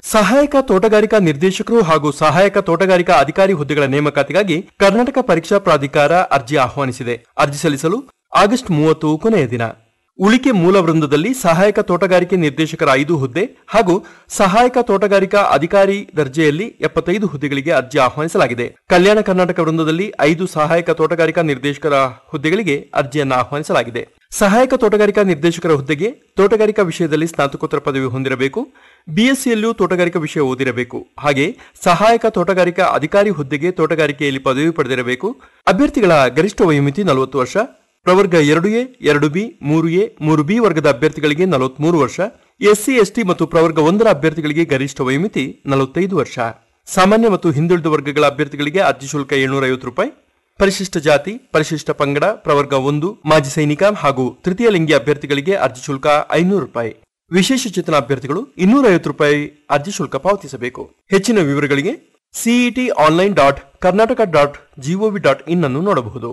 ಸಹಾಯಕ ತೋಟಗಾರಿಕಾ ನಿರ್ದೇಶಕರು ಹಾಗೂ ಸಹಾಯಕ ತೋಟಗಾರಿಕಾ ಅಧಿಕಾರಿ ಹುದ್ದೆಗಳ ನೇಮಕಾತಿಗಾಗಿ ಕರ್ನಾಟಕ ಪರೀಕ್ಷಾ ಪ್ರಾಧಿಕಾರ ಅರ್ಜಿ ಆಹ್ವಾನಿಸಿದೆ ಅರ್ಜಿ ಸಲ್ಲಿಸಲು ಆಗಸ್ಟ್ ಮೂವತ್ತು ಕೊನೆಯ ದಿನ ಉಳಿಕೆ ಮೂಲ ವೃಂದದಲ್ಲಿ ಸಹಾಯಕ ತೋಟಗಾರಿಕೆ ನಿರ್ದೇಶಕರ ಐದು ಹುದ್ದೆ ಹಾಗೂ ಸಹಾಯಕ ತೋಟಗಾರಿಕಾ ಅಧಿಕಾರಿ ದರ್ಜೆಯಲ್ಲಿ ಎಪ್ಪತ್ತೈದು ಹುದ್ದೆಗಳಿಗೆ ಅರ್ಜಿ ಆಹ್ವಾನಿಸಲಾಗಿದೆ ಕಲ್ಯಾಣ ಕರ್ನಾಟಕ ವೃಂದದಲ್ಲಿ ಐದು ಸಹಾಯಕ ತೋಟಗಾರಿಕಾ ನಿರ್ದೇಶಕರ ಹುದ್ದೆಗಳಿಗೆ ಅರ್ಜಿಯನ್ನು ಆಹ್ವಾನಿಸಲಾಗಿದೆ ಸಹಾಯಕ ತೋಟಗಾರಿಕಾ ನಿರ್ದೇಶಕರ ಹುದ್ದೆಗೆ ತೋಟಗಾರಿಕಾ ವಿಷಯದಲ್ಲಿ ಸ್ನಾತಕೋತ್ತರ ಪದವಿ ಹೊಂದಿರಬೇಕು ಬಿಎಸ್ಸಿಯಲ್ಲೂ ತೋಟಗಾರಿಕಾ ವಿಷಯ ಓದಿರಬೇಕು ಹಾಗೆ ಸಹಾಯಕ ತೋಟಗಾರಿಕಾ ಅಧಿಕಾರಿ ಹುದ್ದೆಗೆ ತೋಟಗಾರಿಕೆಯಲ್ಲಿ ಪದವಿ ಪಡೆದಿರಬೇಕು ಅಭ್ಯರ್ಥಿಗಳ ಗರಿಷ್ಠ ವಯೋಮಿತಿ ನಲವತ್ತು ವರ್ಷ ಪ್ರವರ್ಗ ಎರಡು ಎ ಎರಡು ಬಿ ಮೂರು ಎ ಮೂರು ಬಿ ವರ್ಗದ ಅಭ್ಯರ್ಥಿಗಳಿಗೆ ನಲವತ್ಮೂರು ವರ್ಷ ಎಸ್ಸಿ ಎಸ್ಟಿ ಮತ್ತು ಪ್ರವರ್ಗ ಒಂದರ ಅಭ್ಯರ್ಥಿಗಳಿಗೆ ಗರಿಷ್ಠ ವಯೋಮಿತಿ ನಲವತ್ತೈದು ವರ್ಷ ಸಾಮಾನ್ಯ ಮತ್ತು ಹಿಂದುಳಿದ ವರ್ಗಗಳ ಅಭ್ಯರ್ಥಿಗಳಿಗೆ ಅರ್ಜಿ ಶುಲ್ಕ ಏಳ್ನೂರ ಐವತ್ತು ರೂಪಾಯಿ ಪರಿಶಿಷ್ಟ ಜಾತಿ ಪರಿಶಿಷ್ಟ ಪಂಗಡ ಪ್ರವರ್ಗ ಒಂದು ಮಾಜಿ ಸೈನಿಕ ಹಾಗೂ ತೃತೀಯ ಲಿಂಗಿ ಅಭ್ಯರ್ಥಿಗಳಿಗೆ ಅರ್ಜಿ ಶುಲ್ಕ ಐನೂರು ರೂಪಾಯಿ ವಿಶೇಷ ಚೇತನ ಅಭ್ಯರ್ಥಿಗಳು ಇನ್ನೂರ ಐವತ್ತು ರೂಪಾಯಿ ಅರ್ಜಿ ಶುಲ್ಕ ಪಾವತಿಸಬೇಕು ಹೆಚ್ಚಿನ ವಿವರಗಳಿಗೆ CET online dot Karnataka dot GOV dot in ಅನ್ನು ನೋಡಬಹುದು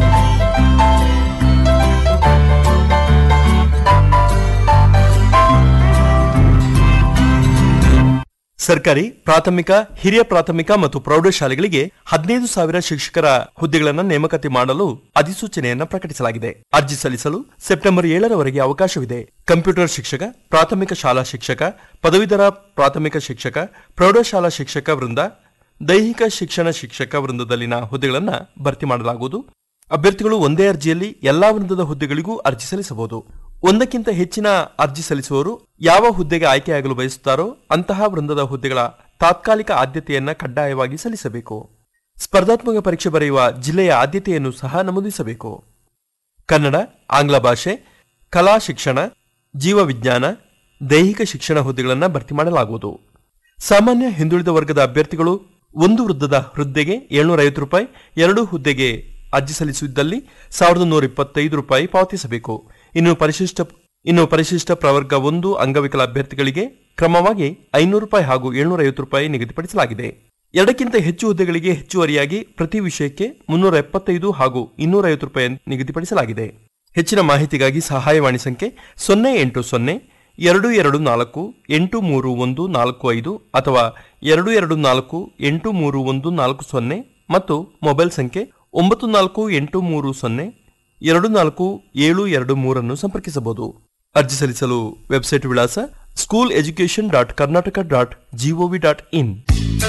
ಸರ್ಕಾರಿ ಪ್ರಾಥಮಿಕ ಹಿರಿಯ ಪ್ರಾಥಮಿಕ ಮತ್ತು ಪ್ರೌಢಶಾಲೆಗಳಿಗೆ ಹದಿನೈದು ಸಾವಿರ ಶಿಕ್ಷಕರ ಹುದ್ದೆಗಳನ್ನು ನೇಮಕಾತಿ ಮಾಡಲು ಅಧಿಸೂಚನೆಯನ್ನ ಪ್ರಕಟಿಸಲಾಗಿದೆ ಅರ್ಜಿ ಸಲ್ಲಿಸಲು ಸೆಪ್ಟೆಂಬರ್ ಏಳರವರೆಗೆ ಅವಕಾಶವಿದೆ ಕಂಪ್ಯೂಟರ್ ಶಿಕ್ಷಕ ಪ್ರಾಥಮಿಕ ಶಾಲಾ ಶಿಕ್ಷಕ ಪದವೀಧರ ಪ್ರಾಥಮಿಕ ಶಿಕ್ಷಕ ಪ್ರೌಢಶಾಲಾ ಶಿಕ್ಷಕ ವೃಂದ ದೈಹಿಕ ಶಿಕ್ಷಣ ಶಿಕ್ಷಕ ವೃಂದದಲ್ಲಿನ ಹುದ್ದೆಗಳನ್ನು ಭರ್ತಿ ಮಾಡಲಾಗುವುದು ಅಭ್ಯರ್ಥಿಗಳು ಒಂದೇ ಅರ್ಜಿಯಲ್ಲಿ ಎಲ್ಲಾ ವೃಂದದ ಹುದ್ದೆಗಳಿಗೂ ಅರ್ಜಿ ಸಲ್ಲಿಸಬಹುದು ಒಂದಕ್ಕಿಂತ ಹೆಚ್ಚಿನ ಅರ್ಜಿ ಸಲ್ಲಿಸುವವರು ಯಾವ ಹುದ್ದೆಗೆ ಆಯ್ಕೆಯಾಗಲು ಬಯಸುತ್ತಾರೋ ಅಂತಹ ವೃಂದದ ಹುದ್ದೆಗಳ ತಾತ್ಕಾಲಿಕ ಆದ್ಯತೆಯನ್ನ ಕಡ್ಡಾಯವಾಗಿ ಸಲ್ಲಿಸಬೇಕು ಸ್ಪರ್ಧಾತ್ಮಕ ಪರೀಕ್ಷೆ ಬರೆಯುವ ಜಿಲ್ಲೆಯ ಆದ್ಯತೆಯನ್ನು ಸಹ ನಮೂದಿಸಬೇಕು ಕನ್ನಡ ಆಂಗ್ಲ ಭಾಷೆ ಕಲಾ ಶಿಕ್ಷಣ ಜೀವವಿಜ್ಞಾನ ದೈಹಿಕ ಶಿಕ್ಷಣ ಹುದ್ದೆಗಳನ್ನು ಭರ್ತಿ ಮಾಡಲಾಗುವುದು ಸಾಮಾನ್ಯ ಹಿಂದುಳಿದ ವರ್ಗದ ಅಭ್ಯರ್ಥಿಗಳು ಒಂದು ವೃದ್ಧದ ಹುದ್ದೆಗೆ ಏಳ್ನೂರ ಐವತ್ತು ರೂಪಾಯಿ ಎರಡು ಹುದ್ದೆಗೆ ಅರ್ಜಿ ಸಲ್ಲಿಸಿದ್ದಲ್ಲಿ ಸಾವಿರದ ನೂರ ಇಪ್ಪತ್ತೈದು ರೂಪಾಯಿ ಪಾವತಿಸಬೇಕು ಇನ್ನು ಪರಿಶಿಷ್ಟ ಇನ್ನು ಪರಿಶಿಷ್ಟ ಪ್ರವರ್ಗ ಒಂದು ಅಂಗವಿಕಲ ಅಭ್ಯರ್ಥಿಗಳಿಗೆ ಕ್ರಮವಾಗಿ ಐನೂರು ರೂಪಾಯಿ ಹಾಗೂ ಏಳ್ನೂರ ಐವತ್ತು ರೂಪಾಯಿ ನಿಗದಿಪಡಿಸಲಾಗಿದೆ ಎರಡಕ್ಕಿಂತ ಹೆಚ್ಚು ಹುದ್ದೆಗಳಿಗೆ ಹೆಚ್ಚುವರಿಯಾಗಿ ಪ್ರತಿ ವಿಷಯಕ್ಕೆ ಮುನ್ನೂರ ಎಪ್ಪತ್ತೈದು ಹಾಗೂ ಇನ್ನೂರ ಐವತ್ತು ರೂಪಾಯಿ ನಿಗದಿಪಡಿಸಲಾಗಿದೆ ಹೆಚ್ಚಿನ ಮಾಹಿತಿಗಾಗಿ ಸಹಾಯವಾಣಿ ಸಂಖ್ಯೆ ಸೊನ್ನೆ ಎಂಟು ಸೊನ್ನೆ ಎರಡು ಎರಡು ನಾಲ್ಕು ಎಂಟು ಮೂರು ಒಂದು ನಾಲ್ಕು ಐದು ಅಥವಾ ಎರಡು ಎರಡು ನಾಲ್ಕು ಎಂಟು ಮೂರು ಒಂದು ನಾಲ್ಕು ಸೊನ್ನೆ ಮತ್ತು ಮೊಬೈಲ್ ಸಂಖ್ಯೆ ಒಂಬತ್ತು ನಾಲ್ಕು ಎಂಟು ಮೂರು ಸೊನ್ನೆ ಎರಡು ನಾಲ್ಕು ಏಳು ಎರಡು ಮೂರನ್ನು ಸಂಪರ್ಕಿಸಬಹುದು ಅರ್ಜಿ ಸಲ್ಲಿಸಲು ವೆಬ್ಸೈಟ್ ವಿಳಾಸ school education dot Karnataka dot GOV dot ಇನ್